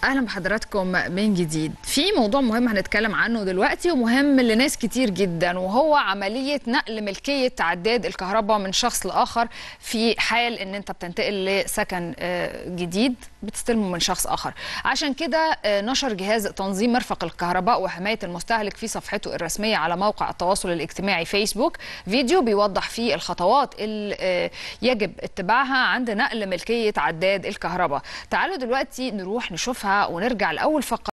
اهلا بحضراتكم من جديد في موضوع مهم هنتكلم عنه دلوقتي ومهم لناس كتير جدا وهو عمليه نقل ملكيه عداد الكهرباء من شخص لاخر في حال ان انت بتنتقل لسكن آه، جديد بتستلمه من شخص اخر عشان كده آه، نشر جهاز تنظيم مرفق الكهرباء وحمايه المستهلك في صفحته الرسميه على موقع التواصل الاجتماعي فيسبوك فيديو بيوضح فيه الخطوات اللي آه، يجب اتباعها عند نقل ملكيه عداد الكهرباء تعالوا دلوقتي نروح نشوفها ونرجع لاول فقره